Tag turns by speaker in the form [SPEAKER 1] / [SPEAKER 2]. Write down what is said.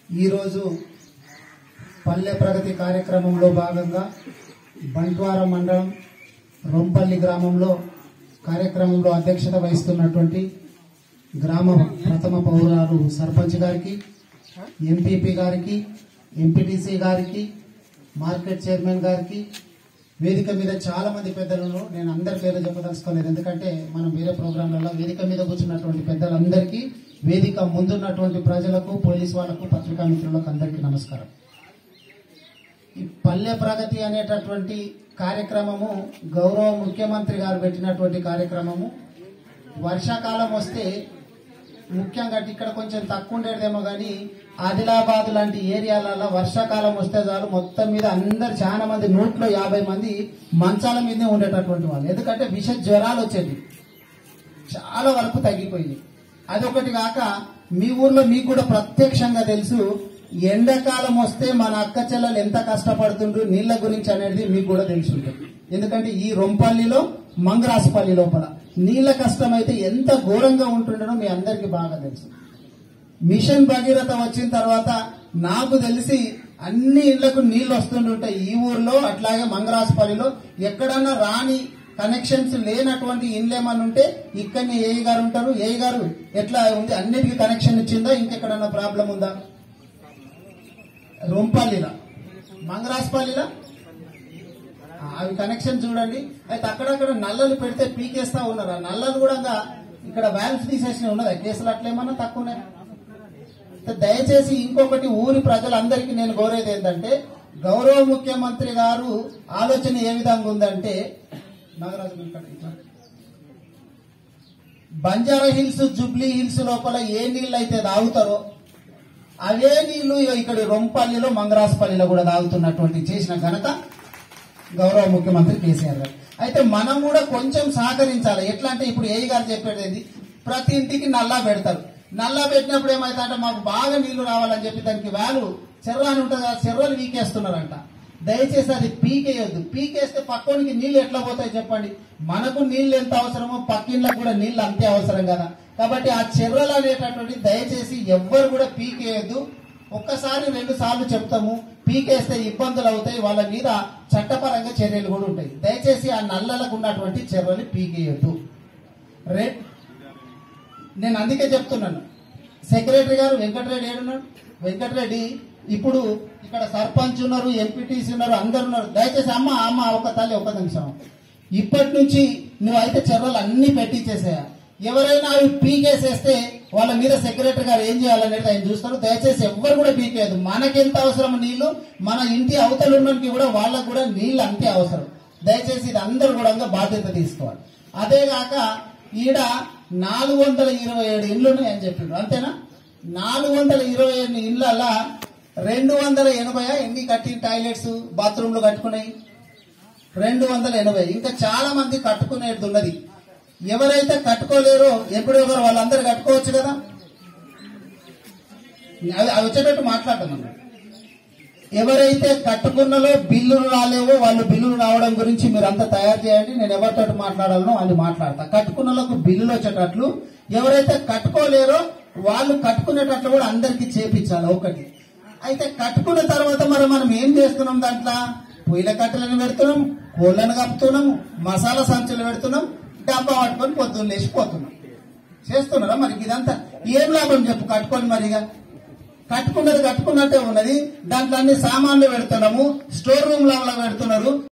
[SPEAKER 1] ఈరోజు పల్లె ప్రగతి కార్యక్రమంలో భాగంగా బంట్వార మండలం రొంపల్లి గ్రామంలో కార్యక్రమంలో అధ్యక్షత వహిస్తున్నటువంటి గ్రామ ప్రథమ పౌరాలు సర్పంచ్ గారికి ఎంపీపీ గారికి ఎంపీటీసీ గారికి మార్కెట్ చైర్మన్ గారికి వేదిక మీద చాలా మంది పెద్దలను నేను అందరి పేర్లు చెప్పదలుచుకోలేదు ఎందుకంటే మనం వేరే ప్రోగ్రాంలలో వేదిక మీద కూర్చున్నటువంటి పెద్దలందరికీ వేదిక ముందున్నటువంటి ప్రజలకు పోలీస్ వాళ్ళకు పత్రికా మిత్రులకు అందరికీ నమస్కారం ఈ పల్లె ప్రగతి అనేటటువంటి కార్యక్రమము గౌరవ ముఖ్యమంత్రి గారు పెట్టినటువంటి కార్యక్రమము వర్షాకాలం వస్తే ముఖ్యంగా ఇక్కడ కొంచెం తక్కువ ఉండేదేమో కానీ ఆదిలాబాద్ లాంటి ఏరియాలలో వర్షాకాలం వస్తే చాలు మొత్తం మీద అందరు చాలా మంది నూట్లో యాభై మంది మంచాల మీదనే ఉండేటటువంటి వాళ్ళు ఎందుకంటే విష జ్వరాలు వచ్చేది చాలా వరకు తగ్గిపోయింది అదొకటి కాక మీ ఊర్లో మీకు కూడా ప్రత్యక్షంగా తెలుసు ఎండాకాలం వస్తే మన అక్క చెల్లెలు ఎంత కష్టపడుతుండ్రు నీళ్ల గురించి అనేది మీకు కూడా తెలిసి ఉంటుంది ఎందుకంటే ఈ రొంపల్లిలో మంగరాసుపల్లి లోపల నీళ్ల కష్టం అయితే ఎంత ఘోరంగా ఉంటుండడో మీ అందరికీ బాగా తెలుసు మిషన్ భగీరథ వచ్చిన తర్వాత నాకు తెలిసి అన్ని ఇళ్లకు నీళ్లు వస్తుంటుంటాయి ఈ ఊర్లో అట్లాగే మంగరాజపల్లిలో ఎక్కడన్నా రాని కనెక్షన్స్ లేనటువంటి ఇండ్లు ఏమన్నా ఉంటే ఇక్కడనే ఏఈ గారు ఉంటారు ఏఈ గారు ఎట్లా ఉంది అన్నిటికీ కనెక్షన్ ఇచ్చిందా ఇంకెక్కడన్నా ప్రాబ్లం ఉందా రొంపల్లిలా మంగరాజపల్లిలా ఆ, అవి కనెక్షన్ చూడండి అయితే అక్కడక్కడ నల్లలు పెడితే పీకేస్తా ఉన్నారు ఆ నల్లలు కూడా ఇంకా ఇక్కడ వాల్వ్స్ తీసేసిన ఉన్నదా కేసులు అట్లేమన్నా తక్కువనే దయచేసి ఇంకొకటి ఊరి ప్రజలందరికీ నేను కోరేది ఏంటంటే గౌరవ ముఖ్యమంత్రి గారు ఆలోచన ఏ విధంగా ఉందంటే నాగరాజు ఇక్కడ ఇట్లా. బంజారా హిల్స్ జుబ్లీ హిల్స్ లోపల ఏ నీళ్ళు అయితే తాగుతారో అవే నీళ్లు ఇక్కడ రొంపల్లిలో మంగరాజపల్లిలో కూడా తాగుతున్నటువంటి చేసిన ఘనత గౌరవ ముఖ్యమంత్రి కేసీఆర్ గారు అయితే మనం కూడా కొంచెం సహకరించాలి ఎట్లా అంటే ఇప్పుడు ఏ గారు చెప్పేది ఏంది? ప్రతి ఇంటికి నల్లా పెడతారు నల్లా పెట్టినప్పుడు ఏమైతే మాకు బాగా నీళ్లు రావాలని చెప్పి దానికి వ్యాలు చెర్ర అని ఉంటుంది కదా చెర్రలు వీకేస్తున్నారంట దయచేసి అది పీకేయొద్దు పీకేస్తే పక్కోనికి నీళ్లు ఎట్లా పోతాయి చెప్పండి మనకు నీళ్లు ఎంత అవసరమో పక్కిళ్ళకు కూడా నీళ్లు అంతే అవసరం కదా కాబట్టి ఆ చెర్రలు అనేటటువంటి దయచేసి ఎవ్వరు కూడా పీకేయొద్దు ఒక్కసారి రెండు సార్లు చెప్తాము పీకేస్తే ఇబ్బందులు అవుతాయి వాళ్ళ మీద చట్టపరంగా చర్యలు కూడా ఉంటాయి దయచేసి ఆ నల్లలకు ఉన్నటువంటి చర్యలు పీకేయొద్దు రే నేను అందుకే చెప్తున్నాను సెక్రటరీ గారు వెంకటరెడ్డి ఏడున్నాడు వెంకటరెడ్డి ఇప్పుడు ఇక్కడ సర్పంచ్ ఉన్నారు ఎంపీటీసీ ఉన్నారు అందరు ఉన్నారు దయచేసి అమ్మ అమ్మ ఒక తల్లి ఒక నిమిషం ఇప్పటి నుంచి నువ్వు అయితే చర్యలు అన్ని పెట్టించేసేయా ఎవరైనా అవి పీకేసేస్తే వాళ్ళ మీద సెక్రటరీ గారు ఏం చేయాలనేది ఆయన చూస్తారు దయచేసి ఎవ్వరు కూడా పీకేయదు మనకెంత అవసరం నీళ్లు మన ఇంటి అవతల ఉన్నకి కూడా వాళ్ళకు కూడా నీళ్లు అంతే అవసరం దయచేసి ఇది అందరూ కూడా బాధ్యత తీసుకోవాలి అదే కాక ఈడ నాలుగు వందల ఇరవై ఏడు ఇండ్లు ఉన్నాయని చెప్పిండ్రు అంతేనా నాలుగు వందల ఇరవై ఏడు ఇళ్ళ రెండు వందల ఎనభై ఎన్ని కట్టి టాయిలెట్స్ బాత్రూమ్లు కట్టుకున్నాయి రెండు వందల ఎనభై ఇంకా చాలా మంది కట్టుకునేది ఉన్నది ఎవరైతే కట్టుకోలేరో ఎప్పుడు ఎవరు వాళ్ళందరూ కట్టుకోవచ్చు కదా అవి అవి వచ్చేటట్టు మాట్లాడతాం ఎవరైతే కట్టుకున్నలో బిల్లులు రాలేవో వాళ్ళు బిల్లులు రావడం గురించి మీరు అంతా తయారు చేయండి నేను ఎవరితో మాట్లాడాలనో వాళ్ళు మాట్లాడతా కట్టుకున్నలకు బిల్లులు వచ్చేటట్లు ఎవరైతే కట్టుకోలేరో వాళ్ళు కట్టుకునేటట్లు కూడా అందరికి చేపించాలి ఒకటి అయితే కట్టుకున్న తర్వాత మరి మనం ఏం చేస్తున్నాం దాంట్లో పొయ్యిల కట్టెలను పెడుతున్నాం కోళ్ళను కప్పుతున్నాం మసాలా సంచులు పెడుతున్నాం డబ్బా పట్టుకొని పొద్దున్న లేచిపోతున్నాం చేస్తున్నారా మరి ఇదంతా ఏం లాభం చెప్పు కట్టుకొని మరిగా కట్టుకున్నది కట్టుకున్నట్టే ఉన్నది దాంట్లో అన్ని సామాన్లు పెడుతున్నాము స్టోర్ రూమ్ లో పెడుతున్నారు